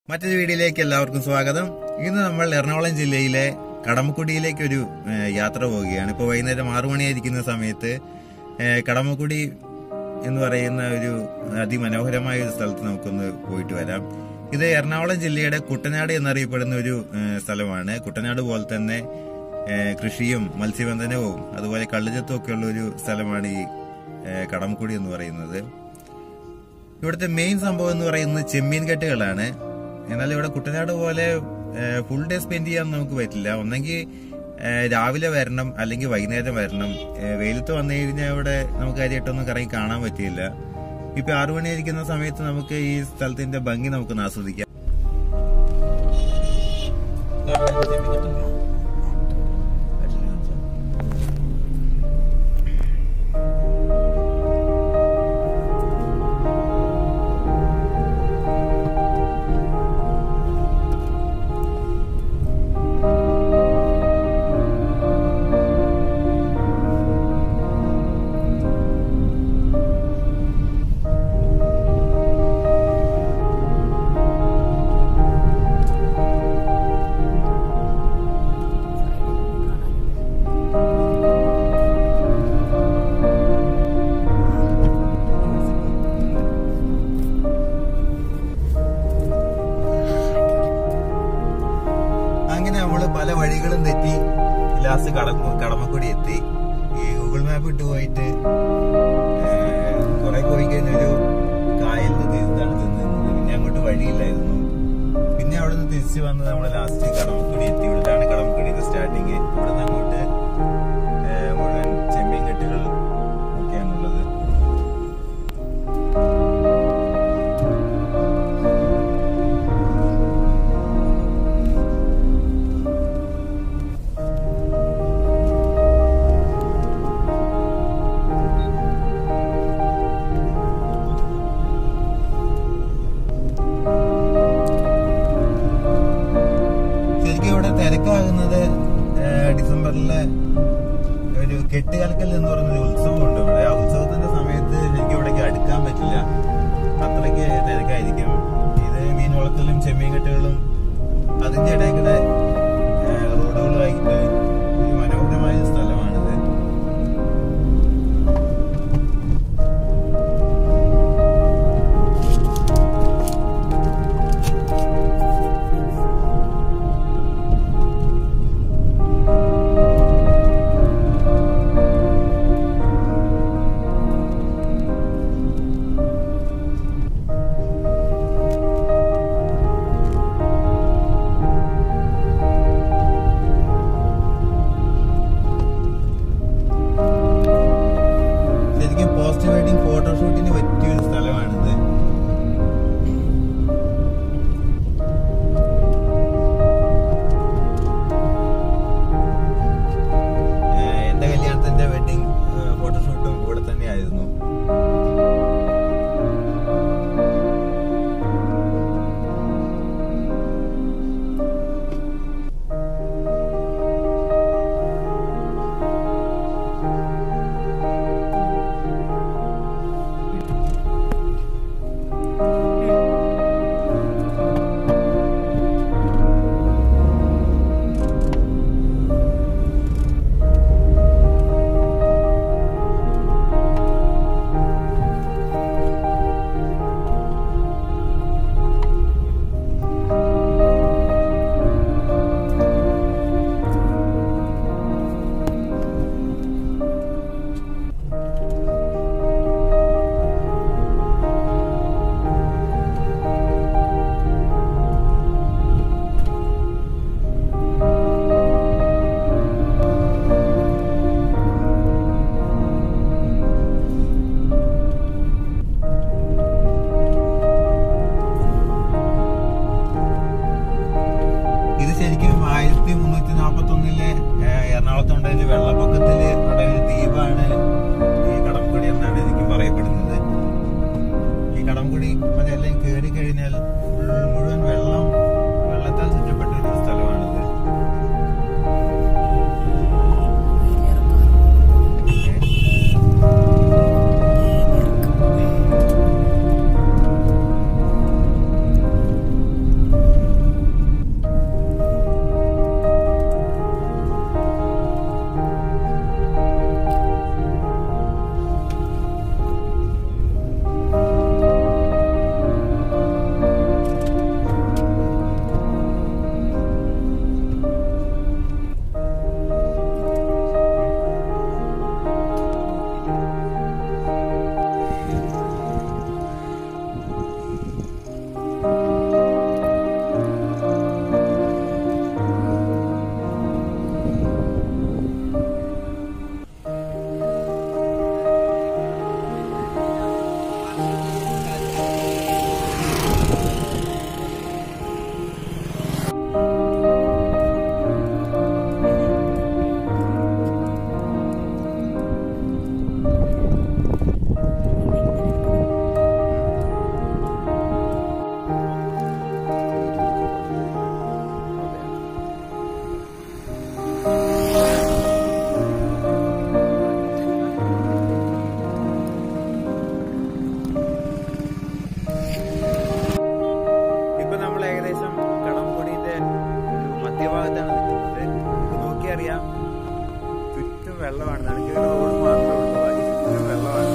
മറ്റൊരു വീഡിയോയിലേക്ക് എല്ലാവർക്കും സ്വാഗതം ഇന്ന് നമ്മൾ എറണാകുളം ജില്ലയിലെ കടമക്കുടിയിലേക്ക് ഒരു ഏഹ്, യാത്ര പോവുകയാണ് ഇപ്പോൾ വൈകുന്നേരം ആറു മണിയായിരിക്കുന്ന സമയത്ത് ഏഹ്, കടമക്കുടി എന്ന് പറയുന്ന ഒരു അതിമനോഹരമായ ഒരു സ്ഥലത്ത് നമുക്കൊന്ന് പോയിട്ട് വരാം ഇത് എറണാകുളം ജില്ലയുടെ കുട്ടനാട് എന്നറിയപ്പെടുന്ന ഒരു ഏഹ്, സ്ഥലമാണ് കുട്ടനാട് പോലെ തന്നെ ഏഹ്, കൃഷിയും മത്സ്യബന്ധനവും അതുപോലെ കള്ളുചത്തും ഒക്കെ ഉള്ള ഒരു സ്ഥലമാണ് ഈ ഏഹ്, കടമക്കുടി എന്ന് പറയുന്നത് ഇവിടുത്തെ മെയിൻ സംഭവം എന്ന് പറയുന്നത് ചെമ്മീൻ കെട്ടുകളാണ് എന്നാൽ ഇവിടെ കുട്ടനാട് പോലെ ഫുൾ ഡേ സ്പെൻഡ് ചെയ്യാൻ നമുക്ക് പറ്റില്ല ഒന്നെങ്കിൽ രാവിലെ വരണം അല്ലെങ്കിൽ വൈകുന്നേരം വരണം ഏഹ് വെയിലത്ത് വന്നു കഴിഞ്ഞാൽ ഇവിടെ നമുക്ക് കാര്യമായിട്ടൊന്നും കറങ്ങി കാണാൻ പറ്റിയില്ല ഇപ്പൊ ആറു മണിയായിരിക്കുന്ന സമയത്ത് നമുക്ക് ഈ സ്ഥലത്തിന്റെ ഭംഗി നമുക്കൊന്ന് ആസ്വദിക്കാം അങ്ങനെ നമ്മള് പല വഴികളും തെറ്റി ലാസ്റ്റ് കടമ കടമക്കുടി എത്തി ഈ ഗൂഗിൾ മാപ്പ് ഇട്ട് പോയിട്ട് കുറെ പോയി കഴിഞ്ഞൊരു കായലിൽ തിരിച്ചാണ് നിന്നത് പിന്നെ അങ്ങോട്ട് വഴിയില്ലായിരുന്നു പിന്നെ അവിടെ നിന്ന് തിരിച്ചു വന്ന് നമ്മൾ ലാസ്റ്റ് കടമക്കുടി എത്തി ഇവിടുന്നാണ് കടമക്കുടിയുടെ സ്റ്റാർട്ടിങ് ഇവിടെ നിന്ന് അങ്ങോട്ട് ഏഹ്, മുഴുവൻ ചെമ്മീൻ കെട്ടുകൾ ഒക്കെയാണുള്ളത് ശരിക്കും ഇവിടെ തിരക്കാകുന്നത് ഏഹ്, ഡിസംബറിലെ ഒരു കെട്ടുകലക്കൽ എന്ന് പറയുന്ന ഒരു ഉത്സവമുണ്ട് ഇവിടെ ആ ഉത്സവത്തിന്റെ സമയത്ത് ശരിക്കും ഇവിടേക്ക് അടുക്കാൻ പറ്റില്ല അത്രയ്ക്ക് തിരക്കായിരിക്കും ഇത് മീൻ വളർത്തലും ചെമ്മീൻ കെട്ടുകളും അതിന്റെ ഇടയിൽ കൂടെ ഏഹ്, റോഡുകളുമായിട്ട് ഒരു മനോഹരമായ ഒരു സ്ഥലമാണിത് ശരിക്കും പോസ്റ്റ് വെഡിങ് ഫോട്ടോഷൂട്ടിന് പറ്റിയ ഒരു സ്ഥലമാണിത് ഏഹ് എന്റെ കല്യാണത്തിന്റെ വെഡിങ് ഫോട്ടോഷൂട്ടും ഇവിടെ തന്നെയായിരുന്നു ഇത് ശരിക്കും ആയിരത്തി മുന്നൂറ്റി നാപ്പത്തി ഒന്നിലെ എറണാകുളത്തുണ്ടായ ഒരു വെള്ളപ്പൊക്കത്തില് ഉണ്ടായ ഒരു ദ്വീപാണ് ഈ കടംകുടി എന്നാണ് ശരിക്കും പറയപ്പെടുന്നത് ഈ കടംകുടി മറ്റെല്ലാം കയറി കഴിഞ്ഞാൽ full മുഴുവൻ വെള്ളം വെള്ളത്താൽ ചുറ്റപ്പെട്ട ഒരു സ്ഥലമാണിത് Thank ഇപ്പൊ നമ്മൾ ഏകദേശം കടമ്പുടിന്റെ ഒരു മധ്യഭാഗത്താണ് നിൽക്കുന്നത് നമുക്ക് നോക്കിയറിയാം ചുറ്റും വെള്ളമാണ് നടുക്ക് റോഡ് മാത്രമേ ഉള്ളൂ ബാക്കി ചുറ്റും വെള്ളമാണ്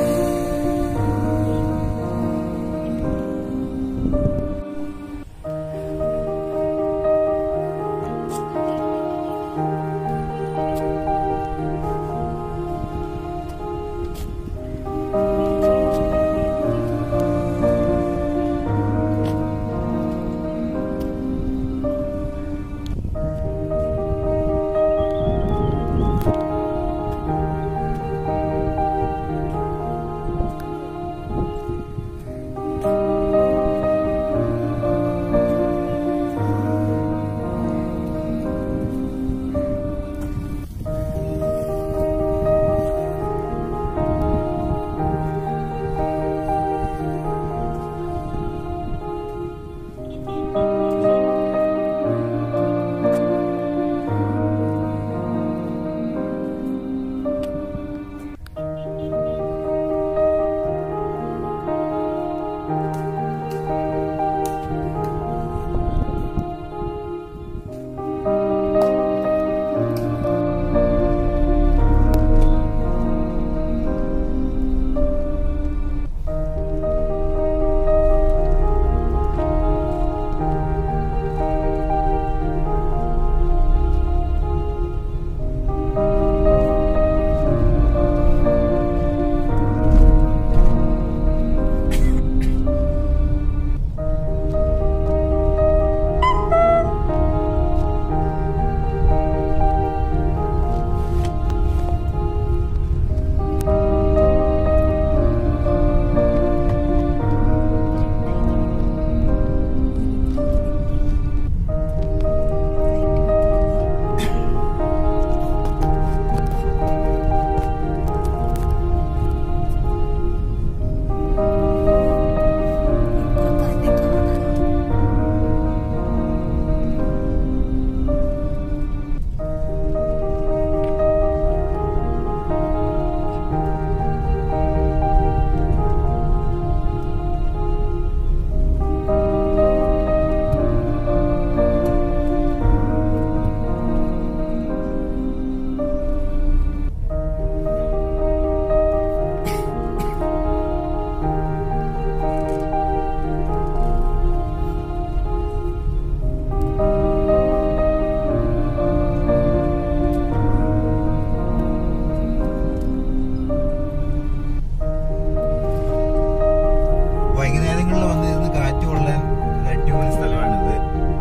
വൈകുന്നേരങ്ങളിൽ വന്നിരുന്ന് കാറ്റ് കൊള്ളാൻ ഒരു അടിപൊളി സ്ഥലമാണിത്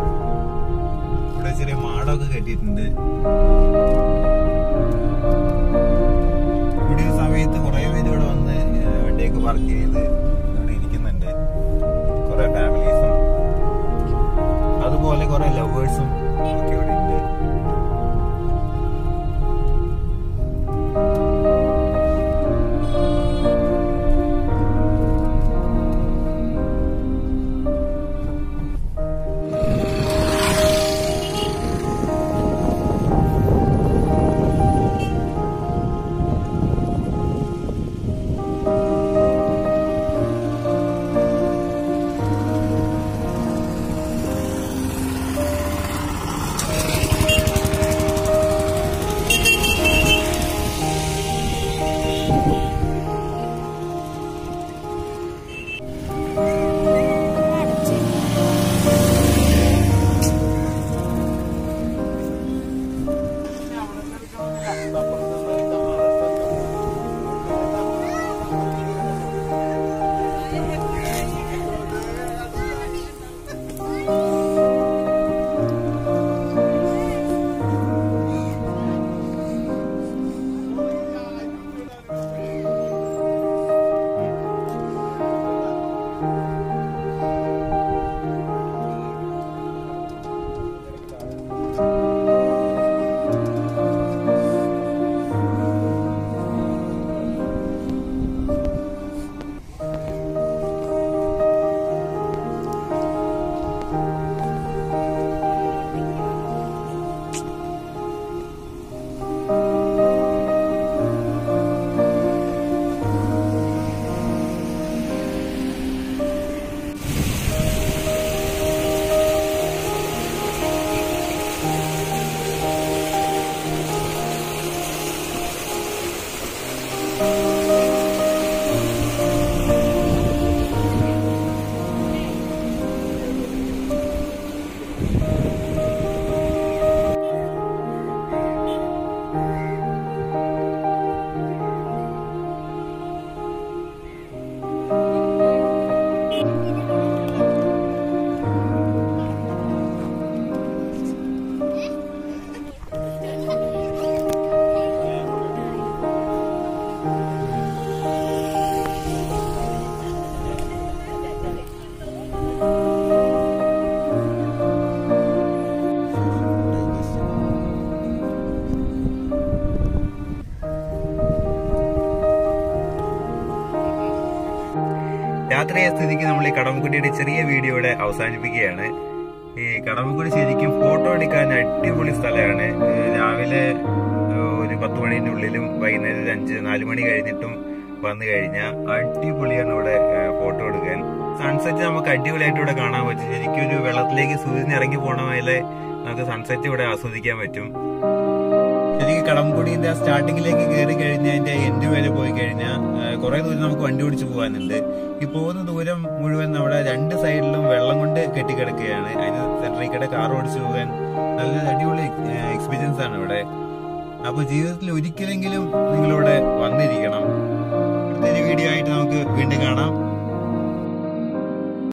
ഇവിടെ ചെറിയ മാടമൊക്കെ കെട്ടിയിട്ടുണ്ട് ഇവിടെ ഒരു സമയത്ത് കുറെ പേര് ഇവിടെ വന്ന് ഏഹ്, വണ്ടിയൊക്കെ പാർക്ക് ചെയ്ത് ഇവിടെ ഇരിക്കുന്നുണ്ട് കുറെ ഫാമിലീസും അതുപോലെ കുറെ ലവേഴ്സും ഒക്കെ ഇവിടെ ഉണ്ട് രാത്രിയായ സ്ഥിതിക്ക് നമ്മൾ ഈ കടമക്കുടിയുടെ ചെറിയ വീഡിയോ ഇവിടെ അവസാനിപ്പിക്കുകയാണ് ഈ കടമക്കുടി ശരിക്കും ഫോട്ടോ എടുക്കാൻ അടിപൊളി സ്ഥലമാണ് ഏഹ് രാവിലെ ഏഹ് ഒരു പത്ത് മണിന്റെ ഉള്ളിലും വൈകുന്നേരം ഒരു അഞ്ച് നാല് മണി കഴിഞ്ഞിട്ടും വന്നു കഴിഞ്ഞാൽ അടിപൊളിയാണ് ഇവിടെ ഏഹ് ഫോട്ടോ എടുക്കാൻ സൺസെറ്റ് നമുക്ക് അടിപൊളിയായിട്ട് ഇവിടെ കാണാൻ പറ്റും ശരിക്കും ഒരു വെള്ളത്തിലേക്ക് സൂര്യൻ ഇറങ്ങി പോണ പോലെ നമുക്ക് സൺസെറ്റ് ഇവിടെ ആസ്വദിക്കാൻ പറ്റും ശരിക്കും കടമ്പുടിന്റെ സ്റ്റാർട്ടിങ്ങിലേക്ക് കയറി കഴിഞ്ഞാൽ അതിന്റെ എൻഡ് വരെ പോയി കഴിഞ്ഞാൽ കുറെ ദൂരം നമുക്ക് വണ്ടി ഓടിച്ചു പോകാനുണ്ട് ഈ പോകുന്ന ദൂരം മുഴുവൻ നമ്മുടെ രണ്ട് സൈഡിലും വെള്ളം കൊണ്ട് കെട്ടിക്കിടക്കുകയാണ് അതിന് സെൻട്രിൽ കൂടെ കാർ ഓടിച്ചു പോകാൻ നല്ല അടിപൊളി എക്സ്പീരിയൻസ് ആണ് ഇവിടെ അപ്പൊ ജീവിതത്തിൽ ഒരിക്കലെങ്കിലും നിങ്ങളിവിടെ വന്നിരിക്കണം അടുത്തൊരു വീഡിയോ ആയിട്ട് നമുക്ക് വീണ്ടും കാണാം